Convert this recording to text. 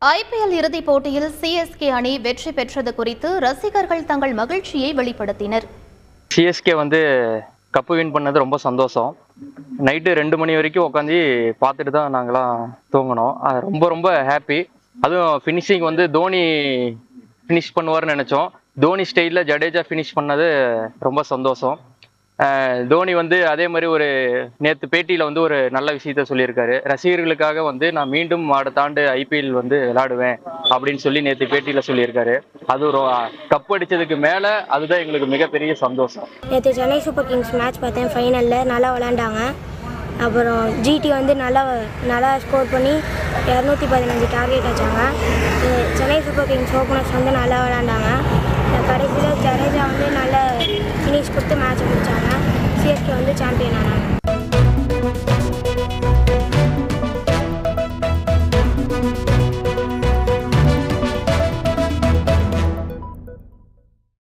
IPL இறுதிப் போட்டியில் CSK அணி வெற்றி பெற்றது குறித்து ரசிகர்கள் தங்கள் மகிழ்ச்சியை வெளிப்படுத்தினர் சிஎஸ்கே வந்து கப்பு வின் பண்ணது ரொம்ப சந்தோஷம் நைட்டு ரெண்டு மணி வரைக்கும் உட்காந்து பார்த்துட்டு தான் நாங்களாம் தூங்கினோம் அது ரொம்ப ரொம்ப ஹாப்பி அதுவும் ஃபினிஷிங் வந்து தோனி ஃபினிஷ் பண்ணுவார்னு நினச்சோம் தோனி ஸ்டைலில் ஜடேஜா ஃபினிஷ் பண்ணது ரொம்ப சந்தோஷம் அஹ் தோனி வந்து அதே மாதிரி ஒரு நேற்று பேட்டியில் வந்து ஒரு நல்ல விஷயத்த சொல்லியிருக்காரு ரசிகர்களுக்காக வந்து நான் மீண்டும் அடுத்த ஆண்டு ஐபிஎல் வந்து விளையாடுவேன் அப்படின்னு சொல்லி நேற்று பேட்டியில் சொல்லியிருக்காரு அது ஒரு கப் அடிச்சதுக்கு மேலே அதுதான் எங்களுக்கு மிகப்பெரிய சந்தோஷம் நேற்று சென்னை சூப்பர் கிங்ஸ் மேட்ச் பார்த்தேன் ஃபைனலில் நல்லா விளாண்டாங்க அப்புறம் ஜிடி வந்து நல்லா நல்லா ஸ்கோர் பண்ணி இரநூத்தி பதினஞ்சு டார்கெட் வச்சாங்க அஹ் சென்னை சூப்பர் கிங்ஸ் ஓப்பனர்ஸ் வந்து நல்லா விளாண்டாங்க கடைசியில் ஜடேஜா வந்து நல்ல ஃபினிஷ் கொடுத்து மேட்ச் முடிச்சாங்க சிஎஸ்கே வந்து சாம்பியன் ஆனாங்க